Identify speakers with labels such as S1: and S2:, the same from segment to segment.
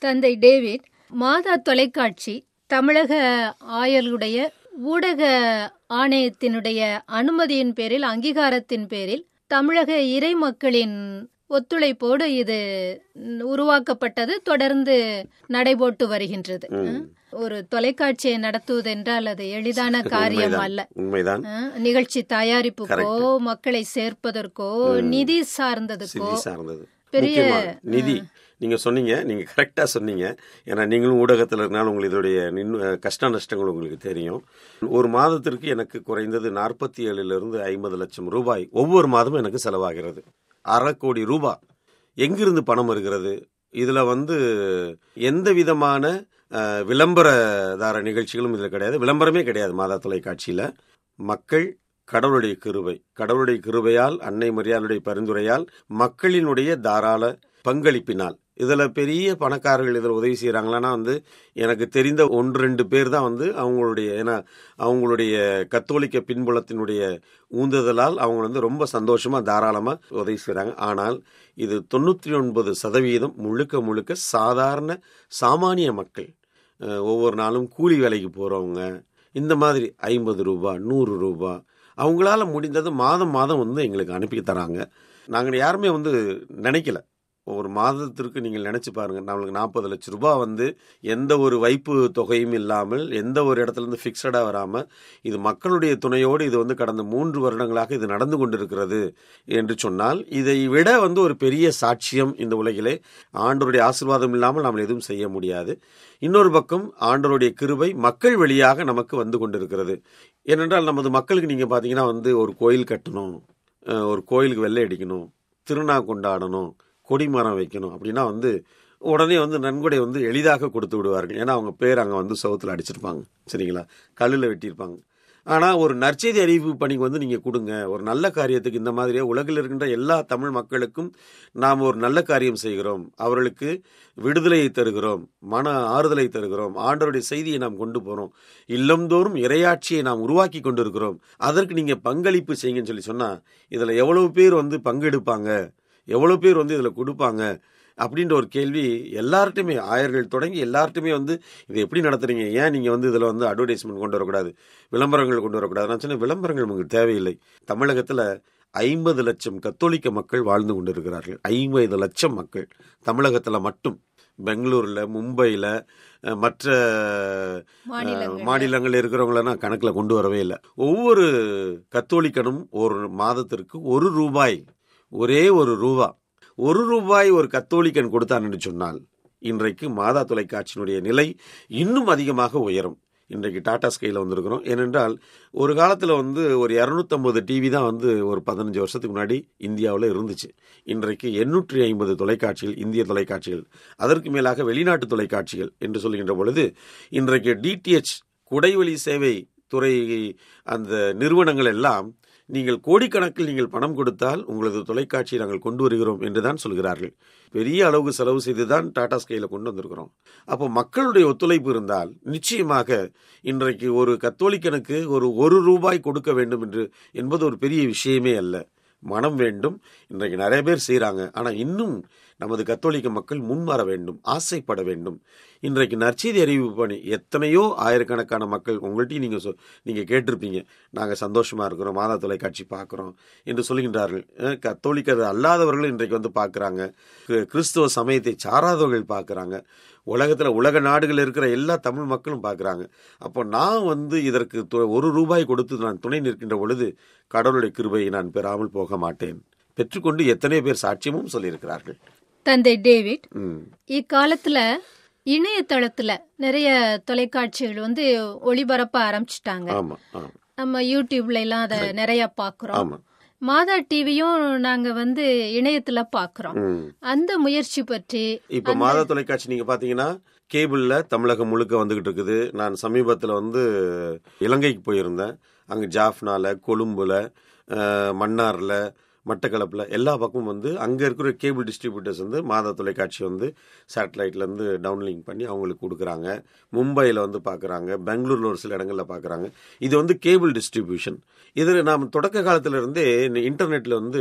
S1: தந்தை டேவிட் மாதா தொலைக்காட்சி தமிழக ஆயர்களுடைய ஊடக ஆணையத்தினுடைய அனுமதியின் பேரில் அங்கீகாரத்தின் பேரில் தமிழக இறை மக்களின் ஒத்துழைப்போடு இது உருவாக்கப்பட்டது தொடர்ந்து நடைபோட்டு வருகின்றது ஒரு தொலைக்காட்சியை நடத்துவது என்றால் அது எளிதான காரியம் அல்ல
S2: உண்மைதான்
S1: அஹ், நிகழ்ச்சி தயாரிப்புக்கோ மக்களை சேர்ப்பதற்கோ நிதி சார்ந்ததுக்கோ
S2: சிதி சார்ந்தது
S1: பெரிய
S2: முக்கியமா நிதி நீங்க சொன்னீங்க நீங்க கரெக்டா சொன்னீங்க ஏன்னா நீங்களும் ஊடகத்தில் இருக்கனால உங்களுக்கு இதோடைய நின்னு- கஷ்ட நஷ்டங்கள் உங்களுக்கு தெரியும் ஒரு மாதத்திற்கு எனக்கு குறைந்தது நாற்பத்தி ஏழுல இருந்து ஐம்பது லட்சம் ரூபாய் ஒவ்வொரு மாதமும் எனக்கு செலவாகிறது அரை கோடி ரூபாய் எங்கிருந்து பணம் வருகிறது இதுல வந்து எந்த விதமான அஹ், விளம்பரதார நிகழ்ச்சிகளும் இதுல கிடையாது விளம்பரமே கிடையாது மாதா தொலைக்காட்சியில மக்கள் கடவுளுடைய கிருபை கடவுளுடைய கிருபையால் அன்னை மரியாளுடைய பரிந்துரையால் மக்களினுடைய தாராள பங்களிப்பினால் இதுல பெரிய பணக்காரர்கள் இதில் உதவி செய்யறாங்களான்னா வந்து எனக்கு தெரிந்த ஒன்று ரெண்டு பேர் தான் வந்து அவங்களுடைய ஏன்னா அவங்களுடைய கத்தோலிக்க பின்புலத்தினுடைய ஊந்துதலால் அவங்க வந்து ரொம்ப சந்தோஷமா தாராளமா உதவி செய்றாங்க ஆனால் இது தொண்ணூற்றி ஒன்பது சதவீதம் முழுக்க முழுக்க சாதாரண சாமானிய மக்கள் அஹ், ஒவ்வொரு நாளும் கூலி வேலைக்கு போறவங்க இந்த மாதிரி ஐம்பது ரூபா நூறு ரூபா அவங்களால முடிந்தது மாதம் மாதம் வந்து எங்களுக்கு அனுப்பி தராங்க நாங்கள் யாருமே வந்து நினைக்கல ஒரு மாதத்திற்கு நீங்கள் நினைச்சு பாருங்க நம்மளுக்கு நாற்பது லட்சம் ரூபாய் வந்து எந்த ஒரு வைப்பு தொகையும் இல்லாமல் எந்த ஒரு இடத்துல இருந்து ஃபிக்ஸடா வராம இது மக்களுடைய துணையோடு இது வந்து கடந்த மூன்று வருடங்களாக இது நடந்து கொண்டிருக்கிறது என்று சொன்னால் இதை விட வந்து ஒரு பெரிய சாட்சியம் இந்த உலகிலே ஆண்டவருடைய ஆசீர்வாதம் இல்லாமல் நாம் எதுவும் செய்ய முடியாது இன்னொரு பக்கம் ஆண்டவருடைய கிருபை மக்கள் வழியாக நமக்கு வந்து கொண்டிருக்கிறது ஏனென்றால் நமது மக்களுக்கு நீங்க பாத்தீங்கன்னா வந்து ஒரு கோயில் கட்டணும் அஹ் ஒரு கோயிலுக்கு வெள்ளை அடிக்கணும் திருநா கொண்டாடணும் கொடிமரம் வைக்கணும் அப்படின்னா வந்து உடனே வந்து நன்கொடை வந்து எளிதாக கொடுத்து விடுவார்கள் ஏன்னா அவங்க பேர் அங்கே வந்து சவுத்தில் அடிச்சிருப்பாங்க சரிங்களா கல்லில் வெட்டியிருப்பாங்க ஆனால் ஒரு நற்செய்தி அறிவிப்பு பணிக்கு வந்து நீங்கள் கொடுங்க ஒரு நல்ல காரியத்துக்கு இந்த மாதிரியே உலகில் இருக்கின்ற எல்லா தமிழ் மக்களுக்கும் நாம் ஒரு நல்ல காரியம் செய்கிறோம் அவர்களுக்கு விடுதலையை தருகிறோம் மன ஆறுதலை தருகிறோம் ஆண்டவருடைய செய்தியை நாம் கொண்டு போகிறோம் இல்லந்தோறும் இரையாட்சியை நாம் உருவாக்கி கொண்டிருக்கிறோம் அதற்கு நீங்கள் பங்களிப்பு செய்யுங்கன்னு சொல்லி சொன்னால் இதில் எவ்வளவு பேர் வந்து பங்கெடுப்பாங்க எவ்வளவு பேர் வந்து இதில் கொடுப்பாங்க அப்படின்ற ஒரு கேள்வி எல்லார்ட்டையுமே ஆயர்கள் தொடங்கி எல்லார்ட்டையுமே வந்து இதை எப்படி நடத்துறீங்க ஏன் நீங்கள் வந்து இதில் வந்து அட்வர்டைஸ்மெண்ட் கொண்டு வரக்கூடாது விளம்பரங்கள் கொண்டு வரக்கூடாது நான் சொன்னேன் விளம்பரங்கள் உங்களுக்கு தேவையில்லை தமிழகத்தில் ஐம்பது லட்சம் கத்தோலிக்க மக்கள் வாழ்ந்து கொண்டிருக்கிறார்கள் ஐம்பது லட்சம் மக்கள் தமிழகத்தில் மட்டும் பெங்களூரில் மும்பையில் மற்ற
S1: மாநிலங்கள்ல.
S2: மாநிலங்கள் இருக்கிறவங்கள நான் கணக்கில் கொண்டு வரவே இல்லை ஒவ்வொரு கத்தோலிக்கனும் ஒரு மாதத்திற்கு ஒரு ரூபாய் ஒரே ஒரு ரூபா ஒரு ரூபாய் ஒரு கத்தோலிக்கன் கொடுத்தான்னு சொன்னால் இன்றைக்கு மாதா தொலைக்காட்சியினுடைய நிலை இன்னும் அதிகமாக உயரும் இன்றைக்கு டாடா ஸ்கையில் வந்திருக்கிறோம் ஏனென்றால் ஒரு காலத்தில் வந்து ஒரு இரநூத்தம்பது டிவி தான் வந்து ஒரு பதினஞ்சு வருஷத்துக்கு முன்னாடி இந்தியாவில் இருந்துச்சு இன்றைக்கு எண்ணூற்றி ஐம்பது தொலைக்காட்சிகள் இந்திய தொலைக்காட்சிகள் அதற்கு மேலாக வெளிநாட்டு தொலைக்காட்சிகள் என்று சொல்கின்ற பொழுது இன்றைக்கு டிடிஎச் குடைவெளி சேவை துறை அந்த நிறுவனங்கள் எல்லாம் நீங்கள் கோடிக்கணக்கில் நீங்கள் பணம் கொடுத்தால் உங்களது தொலைக்காட்சியை நாங்கள் கொண்டு வருகிறோம் என்றுதான் சொல்கிறார்கள் பெரிய அளவுக்கு செலவு செய்து தான் டாடா ஸ்கைல கொண்டு வந்திருக்கிறோம் அப்போ மக்களுடைய ஒத்துழைப்பு இருந்தால் நிச்சயமாக இன்றைக்கு ஒரு கத்தோலிக்கனுக்கு ஒரு ஒரு ரூபாய் கொடுக்க வேண்டும் என்று என்பது ஒரு பெரிய விஷயமே அல்ல மனம் வேண்டும் இன்றைக்கு நிறைய பேர் செய்கிறாங்க ஆனால் இன்னும் நமது கத்தோலிக்க மக்கள் முன்வர வேண்டும் ஆசைப்பட வேண்டும் இன்றைக்கு நற்செய்தி அறிவிப்பு பணி எத்தனையோ ஆயிரக்கணக்கான மக்கள் உங்கள்கிட்டையும் நீங்கள் சொ நீங்கள் கேட்டிருப்பீங்க நாங்கள் சந்தோஷமாக இருக்கிறோம் மாதா தொலைக்காட்சி பார்க்குறோம் என்று சொல்கின்றார்கள் அஹ் கத்தோலிக்கர் அல்லாதவர்கள் இன்றைக்கு வந்து பார்க்குறாங்க கிறிஸ்துவ சமயத்தை சாராதவர்கள் பார்க்குறாங்க உலகத்தில் உலக நாடுகளில் இருக்கிற எல்லா தமிழ் மக்களும் பார்க்குறாங்க அப்போ நான் வந்து இதற்கு து- ஒரு ரூபாய் கொடுத்து நான் துணை நிற்கின்ற பொழுது கடவுளுடைய கிருபையை நான் பெறாமல் போக மாட்டேன் பெற்றுக்கொண்டு எத்தனை பேர் சாட்சியமும் சொல்லியிருக்கிறார்கள்
S1: தந்தை டேவிட்
S2: ம்
S1: இக்காலத்துல இணையதளத்துல நிறைய தொலைக்காட்சிகள் வந்து ஒளிபரப்ப ஆரம்பிச்சிட்டாங்க
S2: ஆமா ஆமா
S1: நம்ம யூடியூப்ல எல்லாம் அதை நிறைய பாக்குறோம்
S2: ஆமா
S1: மாதா டிவியும் நாங்க வந்து இணையத்துல பாக்குறோம்
S2: ம்
S1: அந்த முயற்சி பற்றி
S2: இப்ப மாத தொலைக்காட்சி நீங்க பாத்தீங்கன்னா கேபிள்ல தமிழகம் முழுக்க வந்துகிட்டு இருக்குது நான் சமீபத்துல வந்து இலங்கைக்கு போயிருந்தேன் அங்க ஜாஃப்னால கொழும்புல அஹ், மன்னார்ல மட்டக்களப்பில் எல்லா பக்கமும் வந்து அங்கே இருக்கிற கேபிள் டிஸ்ட்ரிபியூட்டர்ஸ் வந்து மாத தொலைக்காட்சி வந்து சேட்டலைட்லேருந்து டவுன்லிங்க் பண்ணி அவங்களுக்கு கொடுக்குறாங்க மும்பையில் வந்து பார்க்குறாங்க பெங்களூரில் ஒரு சில இடங்களில் பார்க்குறாங்க இது வந்து கேபிள் டிஸ்ட்ரிபியூஷன் இதில் நாம் தொடக்க காலத்துல இருந்தே இன்டர்நெட்டில் வந்து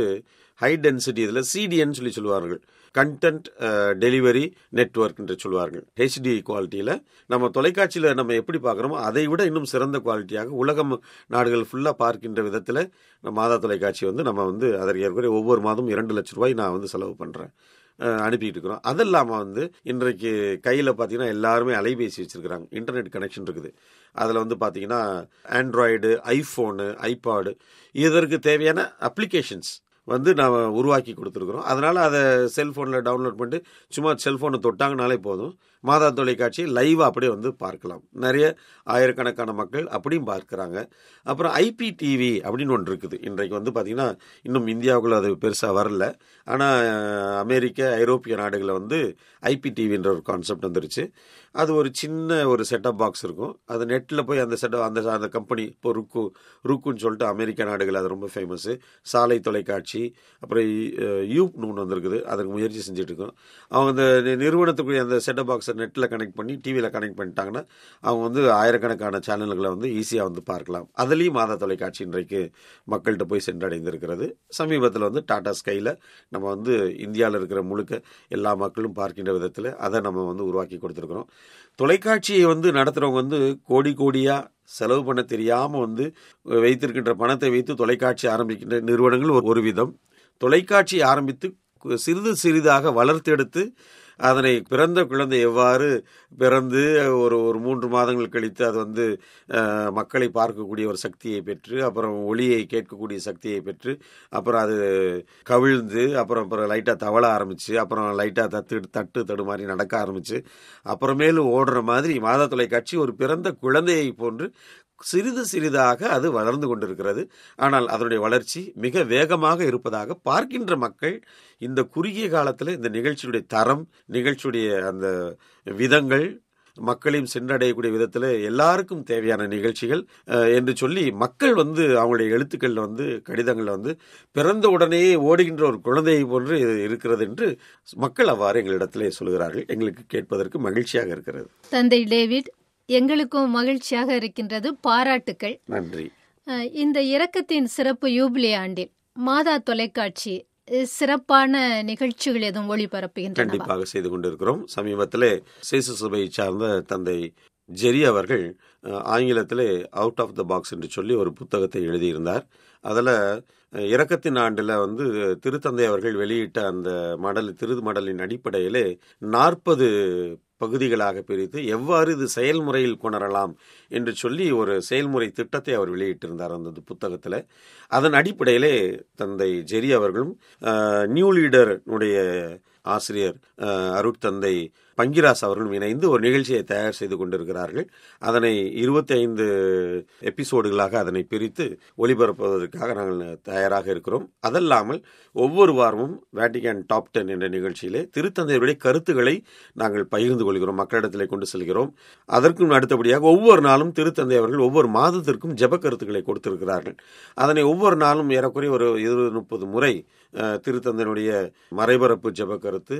S2: ஹை டென்சிட்டி இதில் சிடிஎன் சொல்லி சொல்லுவார்கள் கண்டென்ட் டெலிவரி நெட்வொர்க் என்று சொல்வார்கள் ஹெச்டி குவாலிட்டியில் நம்ம தொலைக்காட்சியில் நம்ம எப்படி பார்க்குறோமோ அதை விட இன்னும் சிறந்த குவாலிட்டியாக உலகம் நாடுகள் ஃபுல்லாக பார்க்கின்ற விதத்தில் நம்ம மாதா தொலைக்காட்சி வந்து நம்ம வந்து அதற்கு ஏற்கனவே ஒவ்வொரு மாதம் இரண்டு லட்ச ரூபாய் நான் வந்து செலவு பண்ணுறேன் அனுப்பிட்டு இருக்கிறோம் அது இல்லாமல் வந்து இன்றைக்கு கையில் பார்த்தீங்கன்னா எல்லாருமே அலைபேசி வச்சுருக்கிறாங்க இன்டர்நெட் கனெக்ஷன் இருக்குது அதில் வந்து பார்த்தீங்கன்னா ஆண்ட்ராய்டு ஐஃபோனு ஐபாடு இதற்கு தேவையான அப்ளிகேஷன்ஸ் வந்து நாம் உருவாக்கி கொடுத்துருக்குறோம் அதனால் அதை செல்ஃபோனில் டவுன்லோட் பண்ணிட்டு சும்மா செல்ஃபோனை தொட்டாங்கனாலே போதும் மாதா தொலைக்காட்சி லைவாக அப்படியே வந்து பார்க்கலாம் நிறைய ஆயிரக்கணக்கான மக்கள் அப்படியும் பார்க்குறாங்க அப்புறம் ஐபிடிவி அப்படின்னு ஒன்று இருக்குது இன்றைக்கு வந்து பார்த்திங்கன்னா இன்னும் இந்தியாவுக்குள்ள அது பெருசாக வரல ஆனால் அமெரிக்க ஐரோப்பிய நாடுகளில் வந்து ஐபிடிவின்ற ஒரு கான்செப்ட் வந்துருச்சு அது ஒரு சின்ன ஒரு செட்டப் பாக்ஸ் இருக்கும் அது நெட்டில் போய் அந்த செட்டப் அந்த அந்த கம்பெனி இப்போ ருக்கு ருக்குன்னு சொல்லிட்டு அமெரிக்க நாடுகள் அது ரொம்ப ஃபேமஸ்ஸு சாலை தொலைக்காட்சி அப்புறம் யூப்னு ஒன்று வந்திருக்குது அதுக்கு முயற்சி செஞ்சுட்டு இருக்கோம் அவங்க அந்த நிறுவனத்துக்குரிய அந்த செட்டப் பாக்ஸை நெட்டில் கனெக்ட் பண்ணி டிவியில் கனெக்ட் பண்ணிட்டாங்கன்னா அவங்க வந்து ஆயிரக்கணக்கான சேனல்களை வந்து ஈஸியாக வந்து பார்க்கலாம் அதுலேயும் மாதா தொலைக்காட்சி இன்றைக்கு மக்கள்கிட்ட போய் சென்றடைந்திருக்கிறது சமீபத்தில் வந்து டாடா ஸ்கையில் நம்ம வந்து இந்தியாவில் இருக்கிற முழுக்க எல்லா மக்களும் பார்க்கின்ற விதத்தில் அதை நம்ம வந்து உருவாக்கி கொடுத்துருக்குறோம் தொலைக்காட்சியை வந்து நடத்துகிறவங்க வந்து கோடி கோடியாக செலவு பண்ண தெரியாமல் வந்து வைத்திருக்கின்ற பணத்தை வைத்து தொலைக்காட்சி ஆரம்பிக்கின்ற நிறுவனங்கள் ஒரு விதம் தொலைக்காட்சி ஆரம்பித்து சிறிது சிறிதாக வளர்த்தெடுத்து அதனை பிறந்த குழந்தை எவ்வாறு பிறந்து ஒரு ஒரு மூன்று மாதங்கள் கழித்து அது வந்து மக்களை பார்க்கக்கூடிய ஒரு சக்தியை பெற்று அப்புறம் ஒளியை கேட்கக்கூடிய சக்தியை பெற்று அப்புறம் அது கவிழ்ந்து அப்புறம் அப்புறம் லைட்டாக தவள ஆரம்பிச்சு அப்புறம் லைட்டாக தத்து தட்டு தடு மாதிரி நடக்க ஆரம்பிச்சு அப்புறமேலும் ஓடுற மாதிரி மாதா தொலைக்காட்சி ஒரு பிறந்த குழந்தையை போன்று சிறிது சிறிதாக அது வளர்ந்து கொண்டிருக்கிறது ஆனால் அதனுடைய வளர்ச்சி மிக வேகமாக இருப்பதாக பார்க்கின்ற மக்கள் இந்த குறுகிய காலத்தில் இந்த நிகழ்ச்சியுடைய தரம் நிகழ்ச்சியுடைய அந்த விதங்கள் மக்களையும் சென்றடையக்கூடிய விதத்தில் எல்லாருக்கும் தேவையான நிகழ்ச்சிகள் என்று சொல்லி மக்கள் வந்து அவங்களுடைய எழுத்துக்களில் வந்து கடிதங்களில் வந்து பிறந்த உடனே ஓடுகின்ற ஒரு குழந்தையை போன்று இருக்கிறது என்று மக்கள் அவ்வாறு எங்களிடத்திலே சொல்கிறார்கள் எங்களுக்கு கேட்பதற்கு மகிழ்ச்சியாக இருக்கிறது
S1: தந்தை டேவிட் எங்களுக்கும் மகிழ்ச்சியாக இருக்கின்றது பாராட்டுக்கள்
S2: நன்றி
S1: இந்த இரக்கத்தின் சிறப்பு யூபிலி ஆண்டில் மாதா தொலைக்காட்சி சிறப்பான நிகழ்ச்சிகள் எதுவும் ஒளிபரப்புகின்றன
S2: கண்டிப்பாக செய்து கொண்டிருக்கிறோம் சமீபத்தில் சேசு சபையை சார்ந்த தந்தை ஜெரி அவர்கள் ஆங்கிலத்திலே அவுட் ஆஃப் த பாக்ஸ் என்று சொல்லி ஒரு புத்தகத்தை எழுதியிருந்தார் அதில் இரக்கத்தின் ஆண்டில் வந்து திருத்தந்தை அவர்கள் வெளியிட்ட அந்த மடல் திருமடலின் அடிப்படையிலே நாற்பது பகுதிகளாக பிரித்து எவ்வாறு இது செயல்முறையில் கொணரலாம் என்று சொல்லி ஒரு செயல்முறை திட்டத்தை அவர் வெளியிட்டிருந்தார் அந்த புத்தகத்தில் அதன் அடிப்படையிலே தந்தை ஜெரி அவர்களும் நியூ லீடருடைய ஆசிரியர் அருட்தந்தை பங்கிராஸ் அவர்களும் இணைந்து ஒரு நிகழ்ச்சியை தயார் செய்து கொண்டிருக்கிறார்கள் அதனை இருபத்தி ஐந்து எபிசோடுகளாக அதனை பிரித்து ஒளிபரப்புவதற்காக நாங்கள் தயாராக இருக்கிறோம் அதல்லாமல் ஒவ்வொரு வாரமும் வேட்டிகன் டாப் டென் என்ற நிகழ்ச்சியிலே திருத்தந்தையுடைய கருத்துக்களை நாங்கள் பகிர்ந்து கொள்கிறோம் மக்களிடத்திலே கொண்டு செல்கிறோம் அதற்கும் அடுத்தபடியாக ஒவ்வொரு நாளும் திருத்தந்தை அவர்கள் ஒவ்வொரு மாதத்திற்கும் ஜெப கருத்துக்களை கொடுத்திருக்கிறார்கள் அதனை ஒவ்வொரு நாளும் ஏறக்குறைய ஒரு இருபது முப்பது முறை திருத்தந்தனுடைய மறைபரப்பு ஜெப கருத்து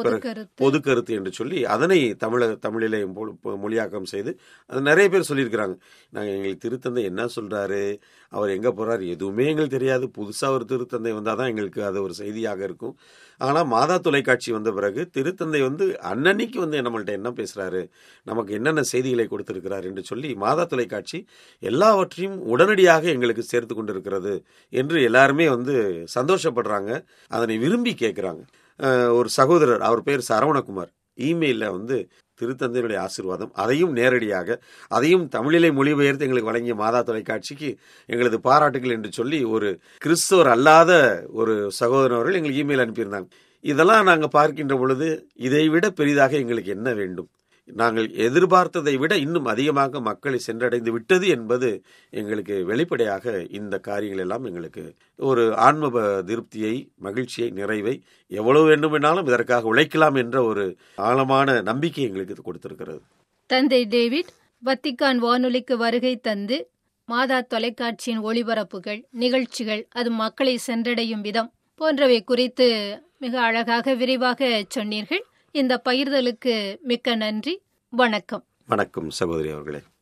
S2: பொது கருத்து என்று சொல்லி அதனை தமிழ தமிழிலே மொழியாக்கம் செய்து அது நிறைய பேர் சொல்லியிருக்கிறாங்க நாங்கள் எங்களுக்கு திருத்தந்தை என்ன சொல்றாரு அவர் எங்க போறாரு எதுவுமே எங்களுக்கு தெரியாது புதுசா ஒரு திருத்தந்தை வந்தால் தான் எங்களுக்கு அது ஒரு செய்தியாக இருக்கும் ஆனால் மாதா தொலைக்காட்சி வந்த பிறகு திருத்தந்தை வந்து அன்னன்னைக்கு வந்து நம்மள்ட்ட என்ன பேசுறாரு நமக்கு என்னென்ன செய்திகளை கொடுத்திருக்கிறார் என்று சொல்லி மாதா தொலைக்காட்சி எல்லாவற்றையும் உடனடியாக எங்களுக்கு சேர்த்து கொண்டிருக்கிறது என்று எல்லாருமே வந்து சந்தோஷப்படுறாங்க அதனை விரும்பி கேட்குறாங்க ஒரு சகோதரர் அவர் பேர் சரவணகுமார் இமெயிலில் வந்து திருத்தந்தையினுடைய ஆசிர்வாதம் அதையும் நேரடியாக அதையும் தமிழிலே மொழிபெயர்த்து எங்களுக்கு வழங்கிய மாதா தொலைக்காட்சிக்கு எங்களது பாராட்டுகள் என்று சொல்லி ஒரு கிறிஸ்தவர் அல்லாத ஒரு சகோதரர் அவர்கள் எங்களுக்கு இமெயில் அனுப்பியிருந்தாங்க இதெல்லாம் நாங்கள் பார்க்கின்ற பொழுது இதை விட பெரிதாக எங்களுக்கு என்ன வேண்டும் நாங்கள் எதிர்பார்த்ததை விட இன்னும் அதிகமாக மக்களை சென்றடைந்து விட்டது என்பது எங்களுக்கு வெளிப்படையாக இந்த காரியங்கள் எல்லாம் எங்களுக்கு ஒரு ஆன்ம திருப்தியை மகிழ்ச்சியை நிறைவை எவ்வளவு வேண்டுமென்றாலும் இதற்காக உழைக்கலாம் என்ற ஒரு ஆழமான நம்பிக்கை எங்களுக்கு கொடுத்திருக்கிறது
S1: தந்தை டேவிட் வத்திக்கான் வானொலிக்கு வருகை தந்து மாதா தொலைக்காட்சியின் ஒளிபரப்புகள் நிகழ்ச்சிகள் அது மக்களை சென்றடையும் விதம் போன்றவை குறித்து மிக அழகாக விரிவாக சொன்னீர்கள் இந்த பகிர்தலுக்கு மிக்க நன்றி வணக்கம்
S2: வணக்கம் சகோதரி அவர்களே